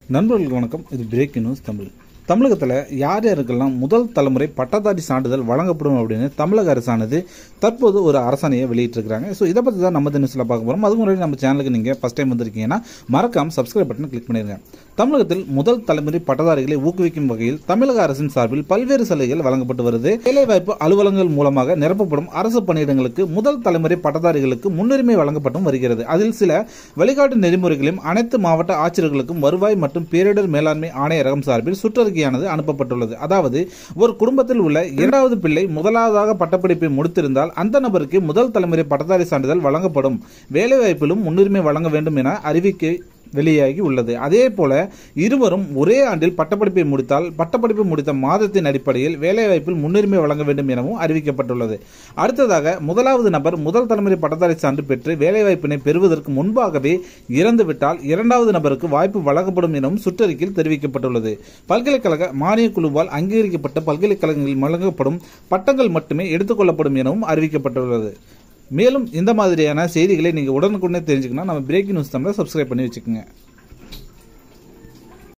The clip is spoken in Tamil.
நண்பர்களுக்கு வணக்கம் இது பிரேக் நியூஸ் தமிழ் தமிழகத்தில் யார் யாருக்கெல்லாம் முதல் தலைமுறை பட்டதாரி சான்றிதழ் வழங்கப்படும் அப்படின்னு தமிழக அரசானது தற்போது ஒரு அரசாணையை வெளியிட்டிருக்காங்க ஸோ இதை பற்றி தான் நம்ம இந்த நியூஸில் பார்க்க போகிறோம் அதுக்கு முன்னாடி நம்ம சேனலுக்கு நீங்கள் ஃபஸ்ட் டைம் வந்திருக்கீங்கன்னா மறக்காம சப்ஸ்கிரைப் பட்டன் கிளிக் பண்ணிருங்க தமிழகத்தில் முதல் தலைமுறை பட்டதாரிகளை ஊக்குவிக்கும் வகையில் தமிழக அரசின் சார்பில் பல்வேறு சலுகைகள் வழங்கப்பட்டு வருது வேலைவாய்ப்பு அலுவலகங்கள் மூலமாக நிரப்பப்படும் அரசு பணியிடங்களுக்கு முதல் தலைமுறை பட்டதாரிகளுக்கு முன்னுரிமை வழங்கப்பட்டும் வருகிறது அதில் சில வழிகாட்டு நெறிமுறைகளையும் அனைத்து மாவட்ட ஆட்சியர்களுக்கும் வருவாய் மற்றும் பேரிடர் மேலாண்மை ஆணையரகம் சார்பில் சுற்றறிக்கையானது அனுப்பப்பட்டுள்ளது அதாவது ஒரு குடும்பத்தில் உள்ள இரண்டாவது பிள்ளை முதலாவதாக பட்டப்படிப்பை முடித்திருந்தால் அந்த நபருக்கு முதல் தலைமுறை பட்டதாரி சான்றிதழ் வழங்கப்படும் வேலைவாய்ப்பிலும் முன்னுரிமை வழங்க வேண்டும் என அறிவிக்கை வெளியாகி உள்ளது அதே போல இருவரும் ஒரே ஆண்டில் பட்டப்படிப்பை முடித்தால் பட்டப்படிப்பு முடித்த மாதத்தின் அடிப்படையில் வேலைவாய்ப்பில் முன்னுரிமை வழங்க வேண்டும் எனவும் அறிவிக்கப்பட்டுள்ளது அடுத்ததாக முதலாவது நபர் முதல் தலைமுறை பட்டதாரி சான்று பெற்று வேலைவாய்ப்பினை பெறுவதற்கு முன்பாகவே இறந்துவிட்டால் இரண்டாவது நபருக்கு வாய்ப்பு வழங்கப்படும் எனவும் சுற்றறிக்கையில் தெரிவிக்கப்பட்டுள்ளது பல்கலைக்கழக மானியக் குழுவால் அங்கீகரிக்கப்பட்ட பல்கலைக்கழகங்களில் வழங்கப்படும் பட்டங்கள் மட்டுமே எடுத்துக்கொள்ளப்படும் எனவும் அறிவிக்கப்பட்டுள்ளது மேலும் இந்த மாதிரியான செய்திகளை நீங்கள் உடனுக்குடனே தெரிஞ்சுக்கணும் நம்ம பிரேக்கிங் நியூஸ் தமிழை சப்ஸ்கிரைப் பண்ணி வச்சுக்கோங்க